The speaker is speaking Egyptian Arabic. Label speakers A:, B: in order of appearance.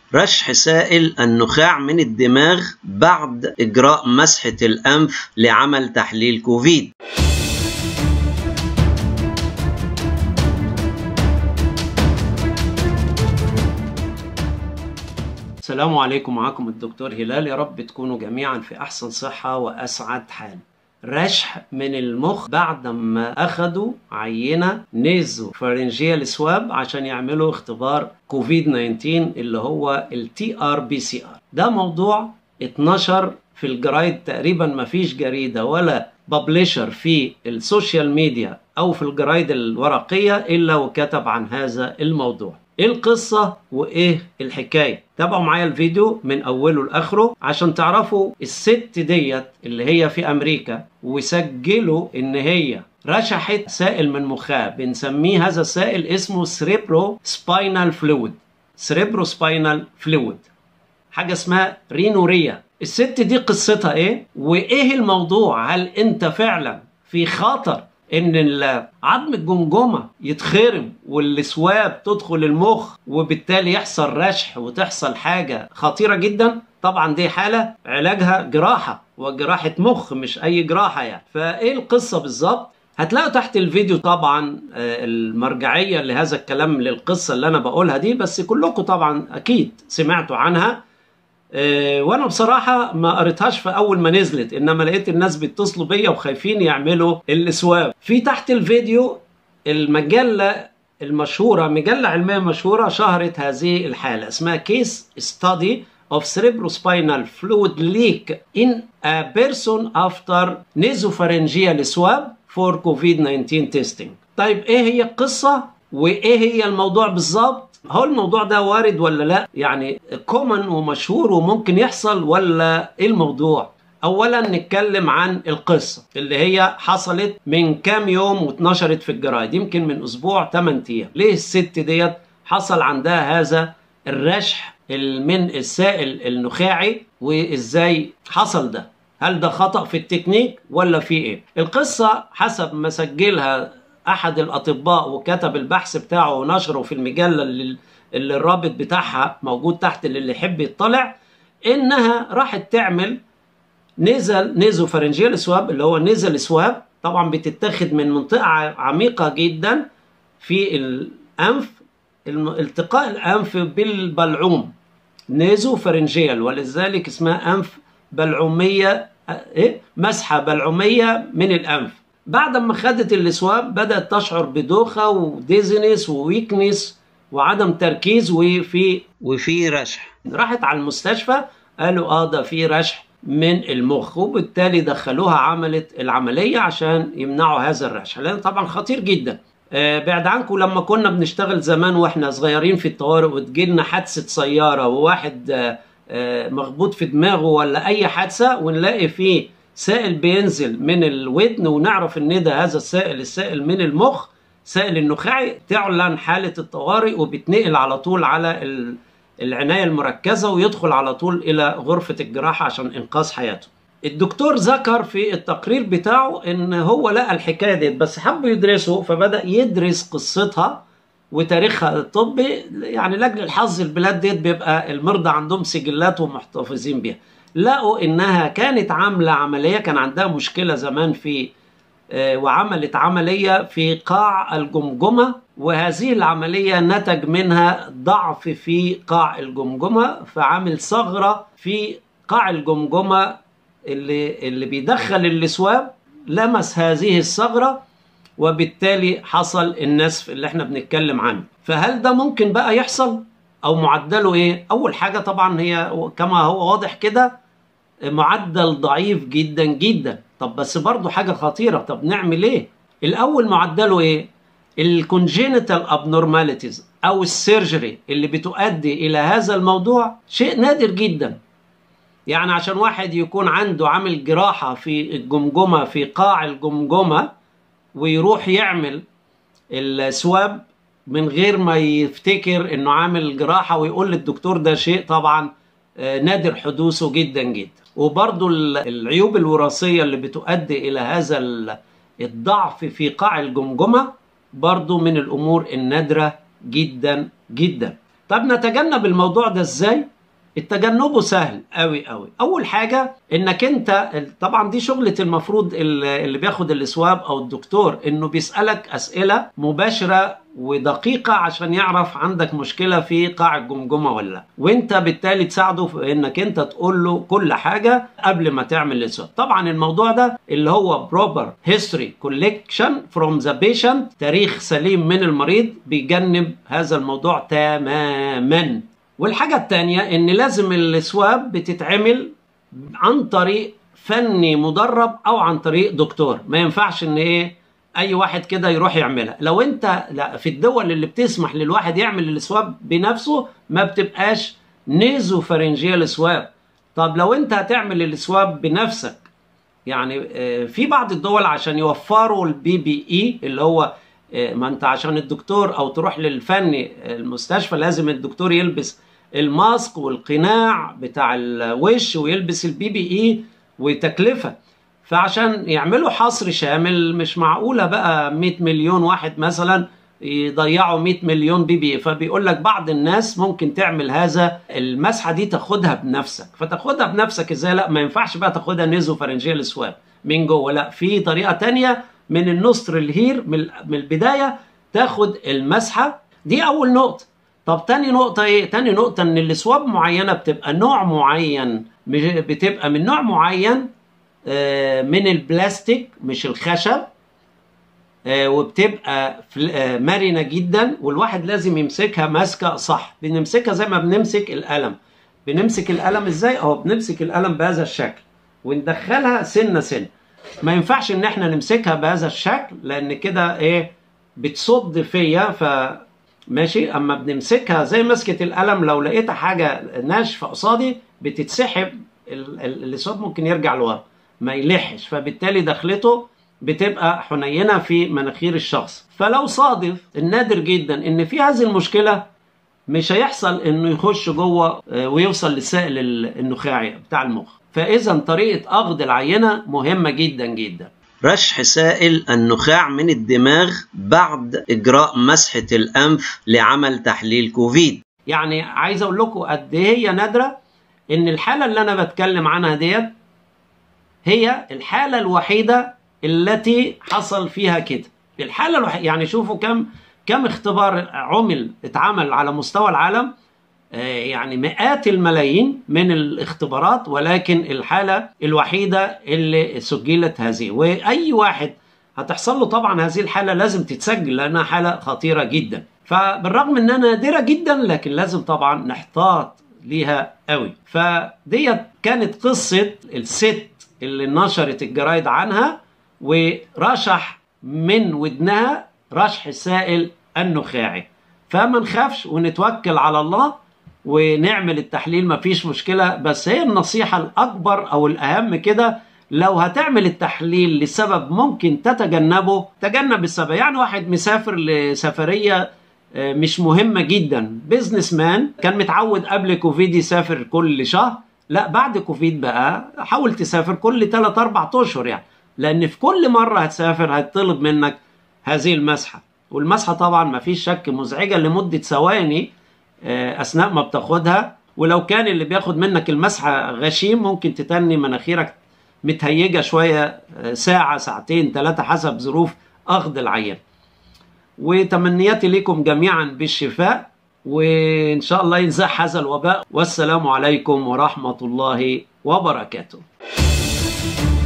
A: رشح سائل النخاع من الدماغ بعد إجراء مسحة الأنف لعمل تحليل كوفيد السلام عليكم معكم الدكتور هلال يا رب تكونوا جميعا في أحسن صحة وأسعد حال رشح من المخ بعد ما أخدوا عينة نيزو فارنجيال سواب عشان يعملوا اختبار كوفيد 19 اللي هو التي ار بي سي ار ده موضوع اتنشر في الجرايد تقريبا ما فيش جريدة ولا ببلشر في السوشيال ميديا أو في الجرايد الورقية إلا وكتب عن هذا الموضوع ايه القصة وايه الحكاية تابعوا معايا الفيديو من اوله لاخره عشان تعرفوا الست ديت اللي هي في امريكا وسجلوا ان هي رشحت سائل من مخها بنسميه هذا السائل اسمه سريبرو سباينال فلويد سريبرو سباينال فلويد حاجة اسمها رينوريا الست دي قصتها ايه وايه الموضوع هل انت فعلا في خطر ان عظم الجمجمه يتخرم والسواب تدخل المخ وبالتالي يحصل رشح وتحصل حاجه خطيره جدا طبعا دي حاله علاجها جراحه وجراحه مخ مش اي جراحه يعني فايه القصه بالظبط هتلاقوا تحت الفيديو طبعا المرجعيه لهذا الكلام للقصه اللي انا بقولها دي بس كلكم طبعا اكيد سمعتوا عنها وانا بصراحه ما قريتهاش في اول ما نزلت انما لقيت الناس بيتصلوا بيا وخايفين يعملوا الاسواب في تحت الفيديو المجله المشهوره مجله علميه مشهوره شهرت هذه الحاله اسمها كيس ستادي of cerebrospinal fluid leak in a person after nasopharyngeal swab for COVID-19 testing. طيب ايه هي القصه وايه هي الموضوع بالظبط؟ هو الموضوع ده وارد ولا لا يعني كومن ومشهور وممكن يحصل ولا ايه الموضوع اولا نتكلم عن القصه اللي هي حصلت من كام يوم واتنشرت في الجرايد يمكن من اسبوع 8 ايام ليه الست ديت حصل عندها هذا الرشح من السائل النخاعي وازاي حصل ده هل ده خطا في التكنيك ولا في ايه القصه حسب ما سجلها احد الاطباء وكتب البحث بتاعه ونشره في المجله اللي, اللي الرابط بتاعها موجود تحت اللي يحب يطلع انها راحت تعمل نزل نيزو فارنجيال سواب اللي هو نزل سواب طبعا بتتاخد من منطقه عميقه جدا في الانف التقاء الانف بالبلعوم نيزو فارنجيال ولذلك اسمها انف بلعوميه ايه مسحه بلعوميه من الانف بعد ما خدت الاسواب بدات تشعر بدوخه وديزنس وويكنس وعدم تركيز وفي وفي رشح راحت على المستشفى قالوا اه ده في رشح من المخ وبالتالي دخلوها عملت العمليه عشان يمنعوا هذا الرشح لان طبعا خطير جدا آه بعد عنكم لما كنا بنشتغل زمان واحنا صغيرين في الطوارئ وتجيلنا حادثه سياره وواحد آه آه مخبوط في دماغه ولا اي حادثه ونلاقي فيه سائل بينزل من الودن ونعرف ان ده هذا السائل السائل من المخ سائل النخاعي تعلن حالة الطوارئ وبتنقل على طول على العناية المركزة ويدخل على طول إلى غرفة الجراحة عشان إنقاذ حياته الدكتور ذكر في التقرير بتاعه ان هو لقى الحكايه ديت بس حب يدرسه فبدا يدرس قصتها وتاريخها الطبي يعني لاجل الحظ البلاد ديت بيبقى المرضى عندهم سجلات ومحتفظين بيها لقوا انها كانت عامله عمليه كان عندها مشكله زمان في وعملت عمليه في قاع الجمجمه وهذه العمليه نتج منها ضعف في قاع الجمجمه فعمل ثغره في قاع الجمجمه اللي اللي بيدخل الاسواب لمس هذه الثغره وبالتالي حصل النسف اللي احنا بنتكلم عنه فهل ده ممكن بقى يحصل او معدله ايه اول حاجه طبعا هي كما هو واضح كده معدل ضعيف جدا جدا طب بس برضه حاجه خطيره طب نعمل ايه الاول معدله ايه الكونجينيتال ابنورماليتيز او السيرجري اللي بتؤدي الى هذا الموضوع شيء نادر جدا يعني عشان واحد يكون عنده عامل جراحه في الجمجمه في قاع الجمجمه ويروح يعمل السواب من غير ما يفتكر انه عامل جراحه ويقول للدكتور ده شيء طبعا نادر حدوثه جدا جدا وبرضو العيوب الوراثيه اللي بتؤدي الى هذا الضعف في قاع الجمجمه برضو من الامور النادره جدا جدا طب نتجنب الموضوع ده ازاي التجنبه سهل قوي قوي اول حاجه انك انت طبعا دي شغله المفروض اللي بياخد الاسواب او الدكتور انه بيسالك اسئله مباشره ودقيقة عشان يعرف عندك مشكلة في قاع الجمجمة ولا لا وانت بالتالي تساعده في انك انت تقول له كل حاجة قبل ما تعمل الاسواب طبعا الموضوع ده اللي هو proper history collection from the patient تاريخ سليم من المريض بيجنب هذا الموضوع تماما والحاجة التانية ان لازم الاسواب بتتعمل عن طريق فني مدرب او عن طريق دكتور ما ينفعش ان ايه اي واحد كده يروح يعملها لو انت لا في الدول اللي بتسمح للواحد يعمل الاسواب بنفسه ما بتبقاش نيزو فرنجيال اسواب طب لو انت هتعمل الاسواب بنفسك يعني في بعض الدول عشان يوفروا البي بي اي اللي هو ما انت عشان الدكتور او تروح للفني المستشفى لازم الدكتور يلبس الماسك والقناع بتاع الوش ويلبس البي بي اي وتكلفه فعشان يعملوا حصر شامل مش معقوله بقى 100 مليون واحد مثلا يضيعوا 100 مليون بي بي فبيقول لك بعض الناس ممكن تعمل هذا المسحه دي تاخدها بنفسك فتاخدها بنفسك ازاي لا ما ينفعش بقى تاخدها نيزو فرنجيال سواب من جوه لا في طريقه تانية من النصر الهير من البدايه تاخد المسحه دي اول نقطه طب تاني نقطة ايه؟ تاني نقطة ان الاسواب معينة بتبقى نوع معين بتبقى من نوع معين من البلاستيك مش الخشب وبتبقى مرنة جدا والواحد لازم يمسكها ماسكة صح بنمسكها زي ما بنمسك القلم بنمسك القلم ازاي اهو بنمسك القلم بهذا الشكل وندخلها سنة سنة ما ينفعش ان احنا نمسكها بهذا الشكل لان كده ايه بتصد فيا ف ماشي اما بنمسكها زي مسكه القلم لو لقيت حاجه ناشفه قصادي بتتسحب الاسود ممكن يرجع لورا ما يلحش فبالتالي دخلته بتبقى حنينه في مناخير الشخص فلو صادف النادر جدا ان في هذه المشكله مش هيحصل انه يخش جوه ويوصل للسائل النخاعي بتاع المخ فاذا طريقه اخذ العينه مهمه جدا جدا رشح سائل النخاع من الدماغ بعد اجراء مسحه الانف لعمل تحليل كوفيد يعني عايز اقول لكم قد ايه هي نادره ان الحاله اللي انا بتكلم عنها ديت هي الحاله الوحيده التي حصل فيها كده الحاله الوحيده يعني شوفوا كم كم اختبار عمل اتعمل على مستوى العالم يعني مئات الملايين من الاختبارات ولكن الحالة الوحيدة اللي سجلت هذه وأي واحد هتحصل له طبعا هذه الحالة لازم تتسجل لأنها حالة خطيرة جدا فبالرغم أنها نادرة جدا لكن لازم طبعا نحتاط ليها قوي فديت كانت قصة الست اللي نشرت الجرايد عنها ورشح من ودنها رشح السائل النخاعي فما نخافش ونتوكل على الله ونعمل التحليل مفيش مشكلة بس هي النصيحة الأكبر أو الأهم كده لو هتعمل التحليل لسبب ممكن تتجنبه تجنب السبب يعني واحد مسافر لسفرية مش مهمة جدا بيزنس مان كان متعود قبل كوفيد يسافر كل شهر لا بعد كوفيد بقى حاول تسافر كل 3 4 اشهر يعني لان في كل مرة هتسافر هتطلب منك هذه المسحة والمسحة طبعا ما فيش شك مزعجة لمدة ثواني اثناء ما بتاخدها ولو كان اللي بياخد منك المسحه غشيم ممكن تتني مناخيرك متهيجه شويه ساعه ساعتين ثلاثه حسب ظروف اخذ العيان وتمنياتي لكم جميعا بالشفاء وان شاء الله ينزح هذا الوباء والسلام عليكم ورحمه الله وبركاته